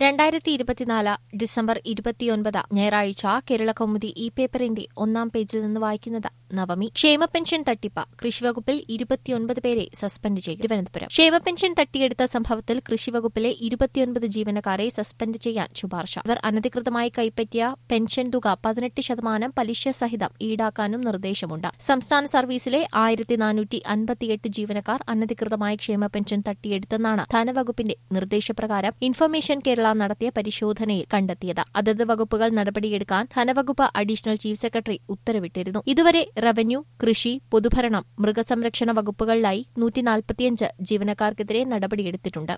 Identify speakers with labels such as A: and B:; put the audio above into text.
A: രണ്ടായിരത്തി ഇരുപത്തിനാല് ഡിസംബർ ഇരുപത്തിയൊൻപത് ഞായറാഴ്ച കേരള കൗമുദി ഇ പേപ്പറിന്റെ ഒന്നാം പേജിൽ നിന്ന് വായിക്കുന്നത് നവമി ക്ഷേമ പെൻഷൻ തട്ടിപ്പ് കൃഷിവകുപ്പിൽ ഇരുപത്തിയൊൻപത് പേരെ സസ്പെൻഡ് ചെയ്തു തിരുവനന്തപുരം ക്ഷേമ പെൻഷൻ തട്ടിയെടുത്ത സംഭവത്തിൽ കൃഷിവകുപ്പിലെ ഇരുപത്തിയൊൻപത് ജീവനക്കാരെ സസ്പെൻഡ് ചെയ്യാൻ ശുപാർശ ഇവർ അനധികൃതമായി കൈപ്പറ്റിയ പെൻഷൻ തുക പതിനെട്ട് ശതമാനം പലിശ സഹിതം ഈടാക്കാനും നിർദ്ദേശമുണ്ട് സംസ്ഥാന സർവീസിലെ ആയിരത്തി നാനൂറ്റി അൻപത്തിയെട്ട് ജീവനക്കാർ അനധികൃതമായി ക്ഷേമ പെൻഷൻ തട്ടിയെടുത്തെന്നാണ് ധനവകുപ്പിന്റെ നിർദ്ദേശപ്രകാരം ഇൻഫർമേഷൻ കേരള നടത്തിയ പരിശോധനയിൽ കണ്ടെത്തിയത് അതത് വകുപ്പുകൾ നടപടിയെടുക്കാൻ ധനവകുപ്പ് അഡീഷണൽ ചീഫ് സെക്രട്ടറി ഉത്തരവിട്ടിരുന്നു ഇതുവരെ റവന്യൂ കൃഷി പൊതുഭരണം മൃഗസംരക്ഷണ വകുപ്പുകളിലായി നൂറ്റി നാൽപ്പത്തിയഞ്ച് ജീവനക്കാർക്കെതിരെ നടപടിയെടുത്തിട്ടുണ്ട്